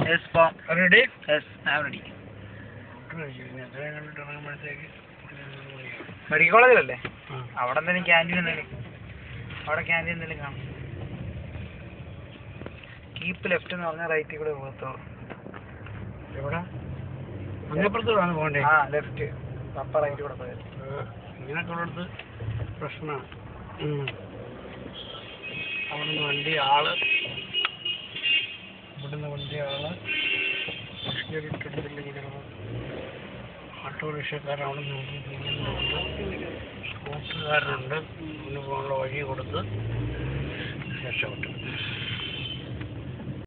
yes പോം ready yes I ready medical കോളേജിലല്ലേ അവിടെ എന്തെങ്കിലും ക്യാൻറ്റീൻ എന്തെങ്കിലും അവിടെ ക്യാൻറ്റീൻ എന്തെങ്കിലും കാണും കീപ്പ് ലെഫ്റ്റ് എന്ന് പറഞ്ഞാൽ റൈറ്റിൽ കൂടെ പോകത്തുള്ളൂ എവിടെ അങ്ങപ്പുറത്തോടാണ് പോകണ്ടേ ആ ലെഫ്റ്റ് അപ്പ റൈറ്റ് കൂടെ പോയത് ഇങ്ങനൊക്കെ ഉള്ളിടത്ത് പ്രശ്നമാണ് അവിടുന്ന് വണ്ടി ആള് ഇവിടുന്ന് വണ്ടി ആള് കയറിയിട്ടില്ലെങ്കിൽ ഓട്ടോറിക്ഷക്കാരൻ അവിടെ നോക്കി തിരിയുന്നുണ്ട് സ്കൂട്ടറുകാരനുണ്ട് മുന്നിൽ പോകാനുള്ള വഴി കൊടുത്ത് രക്ഷപ്പെട്ടു